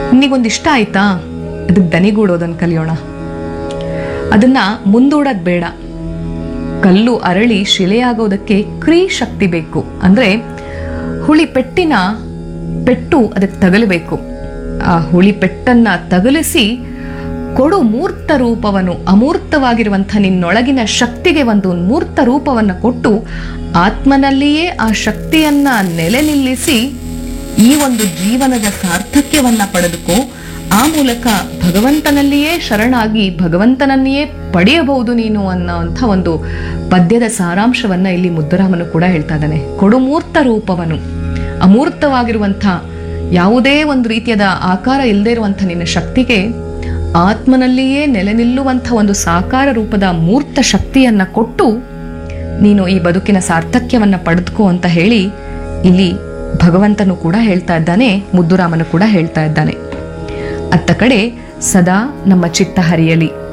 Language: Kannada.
ನಿನಗೊಂದು ಇಷ್ಟ ಆಯ್ತಾ ಅದಕ್ಕೆ ದನಿಗೂಡೋದನ್ನು ಕಲಿಯೋಣ ಅದನ್ನ ಮುಂದೂಡೋದು ಬೇಡ ಕಲ್ಲು ಅರಳಿ ಶಿಲೆಯಾಗೋದಕ್ಕೆ ಕ್ರೀ ಶಕ್ತಿ ಬೇಕು ಅಂದ್ರೆ ಹುಳಿ ಪೆಟ್ಟಿನ ಪೆಟ್ಟು ಅದಕ್ಕೆ ತಗಲಬೇಕು ಆ ಹುಳಿ ಪೆಟ್ಟನ್ನ ತಗಲಿಸಿ ಕೊಡು ಮೂರ್ತ ರೂಪವನ್ನು ಅಮೂರ್ತವಾಗಿರುವಂಥ ನಿನ್ನೊಳಗಿನ ಶಕ್ತಿಗೆ ಒಂದು ಮೂರ್ತ ರೂಪವನ್ನು ಕೊಟ್ಟು ಆತ್ಮನಲ್ಲಿಯೇ ಆ ಶಕ್ತಿಯನ್ನ ನೆಲೆ ನಿಲ್ಲಿಸಿ ಈ ಒಂದು ಜೀವನದ ಸಾರ್ಥಕ್ಯವನ್ನ ಪಡೆದುಕೋ ಆ ಮೂಲಕ ಭಗವಂತನಲ್ಲಿಯೇ ಶರಣಾಗಿ ಭಗವಂತನನ್ನೇ ಪಡೆಯಬಹುದು ನೀನು ಅನ್ನೋಂಥ ಒಂದು ಪದ್ಯದ ಸಾರಾಂಶವನ್ನ ಇಲ್ಲಿ ಮುದ್ದುರಾಮನು ಕೂಡ ಹೇಳ್ತಾ ಇದ್ದಾನೆ ಕೊಡು ಮೂರ್ತ ರೂಪವನು ಅಮೂರ್ತವಾಗಿರುವಂಥ ಯಾವುದೇ ಒಂದು ರೀತಿಯಾದ ಆಕಾರ ಇಲ್ಲದೆ ಇರುವಂಥ ನಿನ್ನ ಶಕ್ತಿಗೆ ಆತ್ಮನಲ್ಲಿಯೇ ನೆಲೆ ನಿಲ್ಲುವಂಥ ಒಂದು ಸಾಕಾರ ರೂಪದ ಮೂರ್ತ ಶಕ್ತಿಯನ್ನ ಕೊಟ್ಟು ನೀನು ಈ ಬದುಕಿನ ಸಾರ್ಥಕ್ಯವನ್ನ ಪಡೆದುಕೋ ಅಂತ ಹೇಳಿ ಇಲ್ಲಿ ಭಗವಂತನು ಕೂಡ ಹೇಳ್ತಾ ಇದ್ದಾನೆ ಮುದ್ದುರಾಮನು ಕೂಡ ಹೇಳ್ತಾ ಇದ್ದಾನೆ ಅತ್ತ ಕಡೆ ಸದಾ ನಮ್ಮ ಚಿತ್ತ ಹರಿಯಲಿ